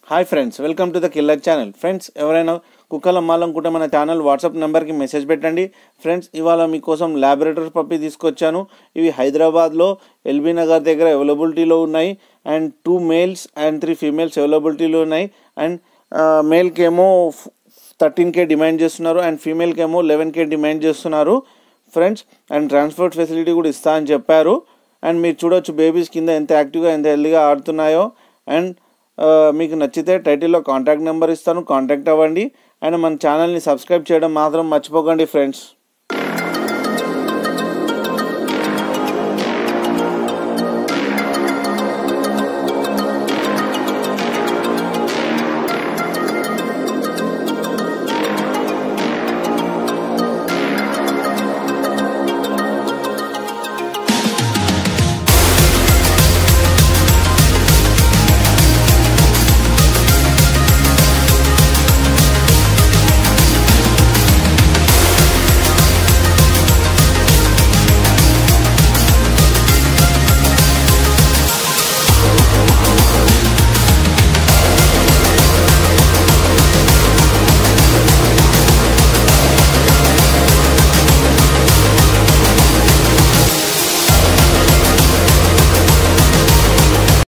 hi friends welcome to the killer channel friends ఎవరైనా కుక్కలు అమ్మాలనుకుంటే మన ఛానల్ వాట్సాప్ నెంబర్కి మెసేజ్ పెట్టండి ఫ్రెండ్స్ ఇవాళ మీకోసం ల్యాబొరేటరీ పప్పి తీసుకొచ్చాను ఇవి హైదరాబాద్లో ఎల్బీ నగర్ దగ్గర అవైలబిలిటీలో ఉన్నాయి and two males and three females అవైలబిలిటీలో ఉన్నాయి అండ్ మేల్కి ఏమో థర్టీన్ కే డిమాండ్ చేస్తున్నారు అండ్ ఫీమేల్కి ఏమో లెవెన్ కే డిమాండ్ చేస్తున్నారు ఫ్రెండ్స్ అండ్ ట్రాన్స్పోర్ట్ ఫెసిలిటీ కూడా ఇస్తా అని చెప్పారు అండ్ మీరు చూడొచ్చు బేబీస్ కింద ఎంత యాక్టివ్గా ఎంత హెల్దీగా ఆడుతున్నాయో అండ్ ఆ, మీకు నచ్చితే టైటిల్లో కాంటాక్ట్ నెంబర్ ఇస్తాను కాంటాక్ట్ అవ్వండి అండ్ మన ఛానల్ని సబ్స్క్రైబ్ చేయడం మాత్రం మర్చిపోకండి ఫ్రెండ్స్